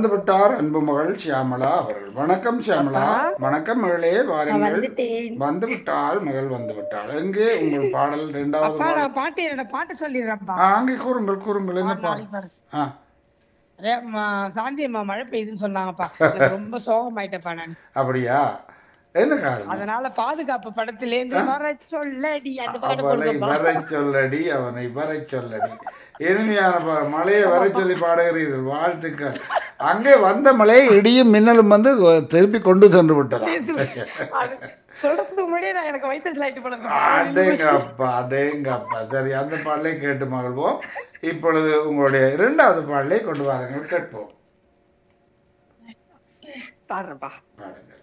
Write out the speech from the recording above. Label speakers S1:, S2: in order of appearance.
S1: விட்டார் அன்பு மகள் சியாமளா அவர்கள் வணக்கம் சியாமளா வணக்கம் மகளே வாருங்கள்
S2: வந்துட்டேன்
S1: வந்து விட்டால் மகள் வந்து விட்டாள் எங்கே உங்கள் பாடல் இரண்டாவது
S2: அப்பா
S1: பாடல்
S2: நான் பாட்டு என்னோட பாட்டு சொல்லிடுறேன்ப்பா
S1: ஆ, அங்கே கூறுங்கள் கூறுங்கள் என்ன பாடல் ஆ
S2: அதே, ம- சாந்தி அம்மா மழை பெய்யுதுன்னு சொன்னாங்கப்பா எனக்கு ரொம்ப சோகமாயிட்டப்பா நான்
S1: அப்படியா என்ன காரணம்
S2: அதனால பாதுகாப்பு படத்திலேருந்து வர சொல்லடி அந்த பாட்டு
S1: அவனை
S2: போடுங்கப்பா
S1: வர சொல்லடி அவனை வர சொல்லடி இனிமையான பா- மழையை வர சொல்லி பாடுகிறீர்கள் வாழ்த்துக்கள் அங்கே வந்த மழையை இடியும் மின்னலும் வந்து திருப்பி கொண்டு சென்று விட்டதாம்
S2: அது சொல்றதுக்கு முன்னாடியே நான் எனக்கு வயிற்று லைட் போடுங்க
S1: அடேங்கப்பா அடேங்கப்பா சரி அந்த பாடலை கேட்டு மகிழ்வோம் இப்பொழுது உங்களுடைய இரண்டாவது பாடலை கொண்டு வாருங்கள் கேட்போம்
S2: பாடுறேன்ப்பா
S1: பாடுங்கள்